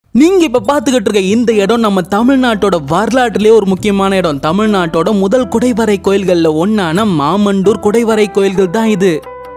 நீங்க இப்ப பாத்துக்கிட்டு இருக்க இந்த இடம் நம்ம தமிழ்நாட்டோட வரலாற்றிலே ஒரு முக்கியமான இடம் தமிழ்நாட்டோட முதல் குடைவரை கோயில்கள்ல ஒன்னான மாமண்டூர் குடைவரை கோயில்கள் தான் இது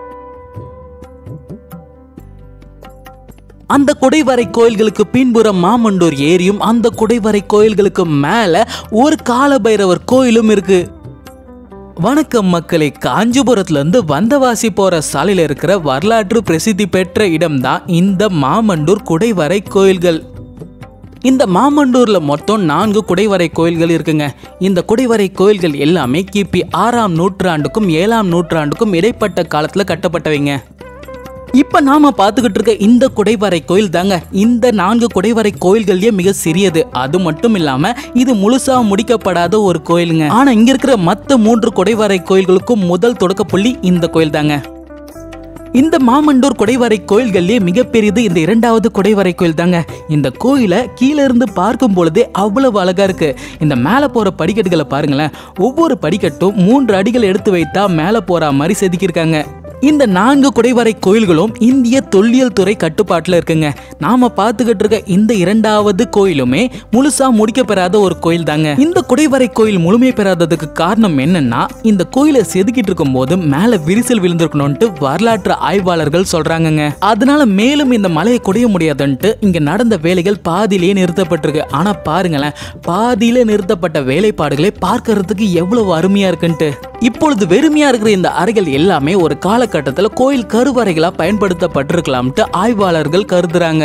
அந்த குடைவரை கோயில்களுக்கு பின்புறம் மாமண்டூர் ஏரியும் அந்த குடைவரை கோயில்களுக்கு மேல ஒரு காலபைரவர் கோயிலும் இருக்கு வணக்கம் மக்களே காஞ்சிபுரத்துல இருந்து வந்தவாசி போற சாலையில இருக்கிற வரலாற்று பிரசித்தி பெற்ற இடம்தான் இந்த மாமண்டூர் குடைவரை கோயில்கள் இந்த மாமண்டூர்ல மொத்தம் நான்கு குடைவரை கோயில்கள் இருக்குங்க இந்த குடைவரை கோயில்கள் எல்லாமே கிபி ஆறாம் நூற்றாண்டுக்கும் ஏழாம் நூற்றாண்டுக்கும் இடைப்பட்ட காலத்துல கட்டப்பட்டவைங்க இப்ப நாம பார்த்துக்கிட்டு இருக்க இந்த குடைவரை கோயில் தாங்க இந்த நான்கு குடைவரை கோயில்கள்லயே மிக சிறியது அது மட்டும் இல்லாம இது முழுசா முடிக்கப்படாத ஒரு கோயிலுங்க ஆனா இங்க இருக்கிற மத்த மூன்று குடைவரை கோயில்களுக்கும் முதல் தொடக்க புள்ளி இந்த கோயில் தாங்க இந்த மாமண்டூர் குடைவரை கோயில்கள்லயே மிகப்பெரியது இந்த இரண்டாவது குடைவரை கோயில் தாங்க இந்த கோயிலை கீழே இருந்து பார்க்கும் பொழுதே அவ்வளவு அழகா இருக்கு இந்த மேலே போற படிக்கட்டுகளை பாருங்களேன் ஒவ்வொரு படிக்கட்டும் மூன்று அடிகள் எடுத்து வைத்தா மேலே போற மாதிரி செதுக்கியிருக்காங்க இந்த நான்கு குடைவரை கோயில்களும் இந்திய தொல்லியல் துறை கட்டுப்பாட்டில் இருக்குங்க நாம பார்த்துக்கிட்டு இருக்க இந்த இரண்டாவது கோயிலுமே முழுசா முடிக்கப்பெறாத ஒரு கோயில் தாங்க இந்த குடைவரை கோயில் முழுமை பெறாததுக்கு காரணம் என்னன்னா இந்த கோயிலை செதுக்கிட்டு இருக்கும் போது மேல விரிசல் விழுந்திருக்கணும்ட்டு வரலாற்று ஆய்வாளர்கள் சொல்றாங்கங்க அதனால மேலும் இந்த மலையை குடைய முடியாதுன்ட்டு இங்க நடந்த வேலைகள் பாதியிலேயே நிறுத்தப்பட்டிருக்கு ஆனா பாருங்களேன் பாதியில நிறுத்தப்பட்ட வேலைப்பாடுகளே பார்க்கறதுக்கு எவ்வளவு அருமையா இருக்குன்ட்டு இப்பொழுது வெறுமையா இருக்கிற இந்த அறைகள் எல்லாமே ஒரு காலகட்டத்தில் கோயில் கருவறைகளா பயன்படுத்தப்பட்டிருக்கலாம்ட்டு ஆய்வாளர்கள் கருதுறாங்க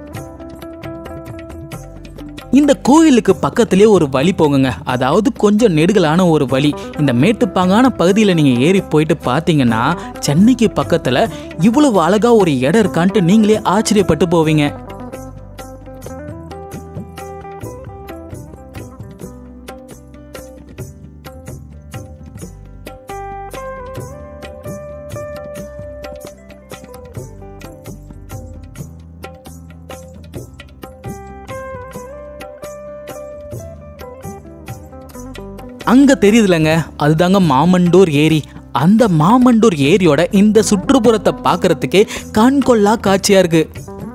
இந்த கோயிலுக்கு பக்கத்திலே ஒரு வழி போகுங்க அதாவது கொஞ்சம் நெடுகலான ஒரு வழி இந்த மேட்டுப்பாங்கான பகுதியில் நீங்கள் ஏறி போயிட்டு பார்த்தீங்கன்னா சென்னைக்கு பக்கத்தில் இவ்வளவு அழகா ஒரு இடம் இருக்கான்ட்டு நீங்களே ஆச்சரியப்பட்டு போவீங்க அங்க தெரியுதுலங்க அதுதாங்க மாமண்டூர் ஏரி அந்த மாமண்டூர் ஏரியோட இந்த சுற்றுப்புறத்தை பார்க்கறதுக்கே கண்கொள்ளா காட்சியா இருக்கு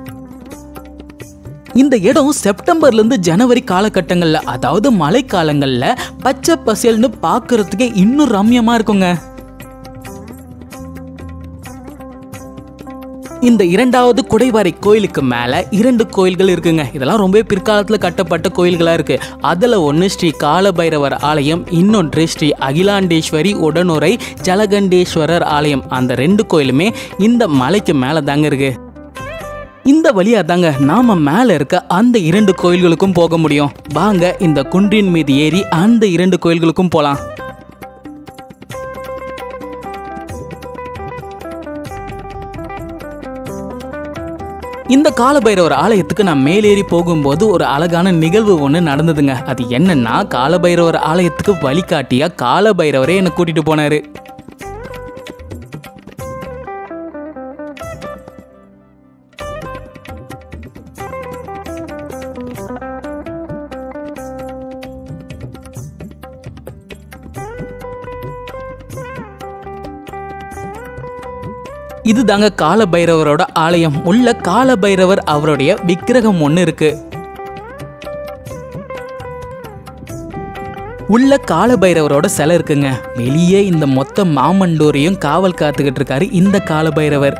இந்த இடம் செப்டம்பர்ல இருந்து ஜனவரி காலகட்டங்கள்ல அதாவது மழைக்காலங்கள்ல பச்சை பசேல்னு பார்க்கறதுக்கே இன்னும் ரம்யமா இருக்குங்க இந்த இரண்டாவது குடைவரை கோயிலுக்கு மேல இரண்டு கோயில்கள் இருக்குங்க இதெல்லாம் ரொம்ப பிற்காலத்துல கட்டப்பட்ட கோயில்களா இருக்கு அதுல ஒன்று ஸ்ரீ காலபைரவர் ஆலயம் இன்னொன்று ஸ்ரீ அகிலாண்டேஸ்வரி உடனுரை ஜலகண்டேஸ்வரர் ஆலயம் அந்த ரெண்டு கோயிலுமே இந்த மலைக்கு மேல தாங்க இருக்கு இந்த வழியா தாங்க நாம மேல இருக்க அந்த இரண்டு கோயில்களுக்கும் போக முடியும் வாங்க இந்த குன்றின் மீது ஏறி அந்த இரண்டு கோயில்களுக்கும் போலாம் இந்த காலபைரவர் ஆலயத்துக்கு நான் மேலேறி போகும்போது ஒரு அழகான நிகழ்வு ஒன்று நடந்ததுங்க அது என்னன்னா காலபைரவர் ஆலயத்துக்கு வழிகாட்டியா காலபைரவரே என்னை கூட்டிட்டு போனாரு இதுதாங்க காலபைரவரோட ஆலயம் உள்ள காலபைரவர் அவருடைய விக்கிரகம் ஒன்று இருக்கு உள்ள காலபைரவரோட சிலை இருக்குங்க வெளியே இந்த மொத்த மாமண்டூரையும் காவல் காத்துக்கிட்டு இருக்காரு இந்த காலபைரவர்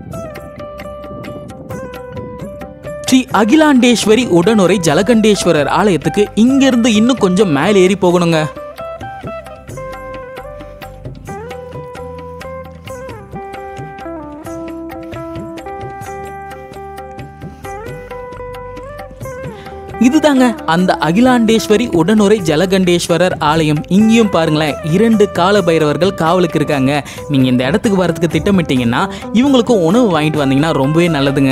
ஸ்ரீ அகிலாண்டேஸ்வரி உடனுரை ஜலகண்டேஸ்வரர் ஆலயத்துக்கு இங்கிருந்து இன்னும் கொஞ்சம் மேலே ஏறி போகணுங்க இதுதாங்க அந்த அகிலாண்டேஸ்வரி உடனுரை ஜலகண்டேஸ்வரர் ஆலயம் இங்கேயும் பாருங்களேன் இரண்டு கால பைரவர்கள் காவலுக்கு இருக்காங்க நீங்க இந்த இடத்துக்கு வரதுக்கு திட்டமிட்டீங்கன்னா இவங்களுக்கும் உணவு வாங்கிட்டு வந்தீங்கன்னா ரொம்பவே நல்லதுங்க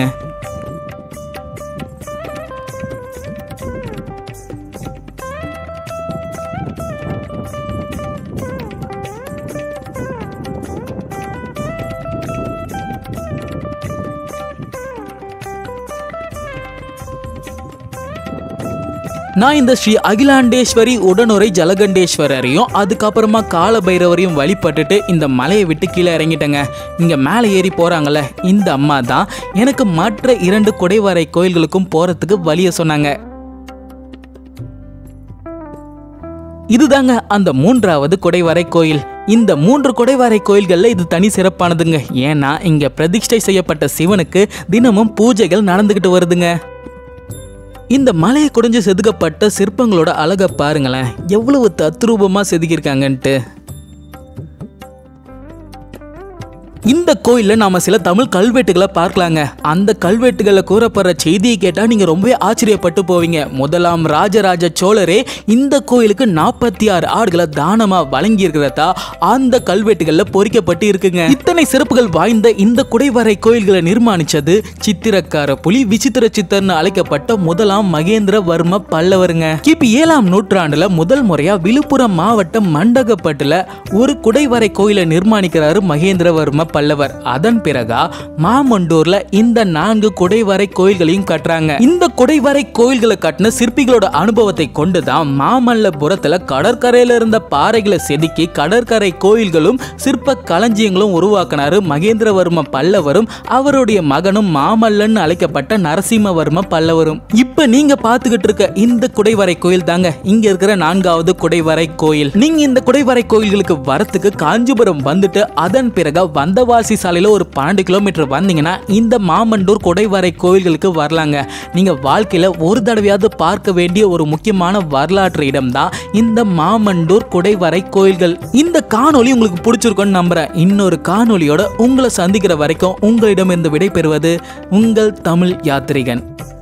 நான் இந்த ஸ்ரீ அகிலாண்டேஸ்வரி உடனுரை ஜலகண்டேஸ்வரரையும் அதுக்கப்புறமா காலபைரவரையும் வழிபட்டுட்டு இந்த மலையை விட்டு கீழே இறங்கிட்டேங்க இங்க மேலே ஏறி போறாங்கல்ல இந்த அம்மா தான் எனக்கு மற்ற இரண்டு குடைவரை கோயில்களுக்கும் போறதுக்கு வழிய சொன்னாங்க இதுதாங்க அந்த மூன்றாவது குடைவரை கோயில் இந்த மூன்று குடைவரை கோயில்கள்ல இது தனி சிறப்பானதுங்க ஏன்னா இங்க பிரதிஷ்டை செய்யப்பட்ட சிவனுக்கு தினமும் பூஜைகள் நடந்துகிட்டு வருதுங்க இந்த மலையை குடைஞ்சு செதுக்கப்பட்ட சிற்பங்களோட அழகை பாருங்களேன் எவ்வளவு தத்ரூபமா செதுக்கியிருக்காங்கன்ட்டு இந்த கோயில்ல நாம சில தமிழ் கல்வெட்டுகளை பார்க்கலாங்க அந்த கல்வெட்டுகளை கூறப்படுற செய்தியை கேட்டா நீங்க ரொம்பவே ஆச்சரியப்பட்டு போவீங்க முதலாம் ராஜராஜ சோழரே இந்த கோயிலுக்கு நாற்பத்தி ஆறு ஆடுகளை தானமா வழங்கி இருக்கிறதா அந்த கல்வெட்டுகள்ல பொறிக்கப்பட்டு இருக்குங்க இத்தனை சிறப்புகள் வாய்ந்த இந்த குடைவரை கோயில்களை நிர்மாணிச்சது சித்திரக்கார புலி விசித்திர சித்தர்னு அழைக்கப்பட்ட முதலாம் மகேந்திரவர்ம பல்லவருங்க கிபி ஏழாம் நூற்றாண்டுல முதல் முறையா விழுப்புரம் மாவட்டம் மண்டகப்பட்டுல ஒரு குடைவரை கோயிலை நிர்மாணிக்கிறாரு மகேந்திரவர்ம பல்லவர் அதன் பிறகா மாமண்டூர்ல இந்த நான்கு குடைவரை கோயில்களையும் கட்டுறாங்க இந்த குடைவரை கோயில்களை கட்டின சிற்பிகளோட அனுபவத்தை கொண்டுதான் மாமல்லபுரத்துல கடற்கரையில இருந்த பாறைகளை செதுக்கி கடற்கரை கோயில்களும் சிற்ப களஞ்சியங்களும் உருவாக்கினாரு மகேந்திரவர்ம பல்லவரும் அவருடைய மகனும் மாமல்லன் அழைக்கப்பட்ட நரசிம்மவர்ம பல்லவரும் இப்ப நீங்க பாத்துக்கிட்டு இருக்க இந்த குடைவரை கோயில் தாங்க இங்க இருக்கிற நான்காவது குடைவரை கோயில் நீங்க இந்த குடைவரை கோயில்களுக்கு வரத்துக்கு காஞ்சிபுரம் வந்துட்டு அதன் பிறகு வந்தவாசி சாலையில ஒரு பன்னெண்டு கிலோமீட்டர் வந்தீங்கன்னா இந்த மாமண்டூர் குடைவரை கோயில்களுக்கு வரலாங்க நீங்க வாழ்க்கையில ஒரு தடவையாவது பார்க்க வேண்டிய ஒரு முக்கியமான வரலாற்று இடம் தான் இந்த மாமண்டூர் குடைவரை கோயில்கள் இந்த காணொளி உங்களுக்கு பிடிச்சிருக்கும்னு நம்புறேன் இன்னொரு காணொளியோட உங்களை சந்திக்கிற வரைக்கும் உங்களிடமிருந்து விடைபெறுவது உங்கள் தமிழ் யாத்ரிகன்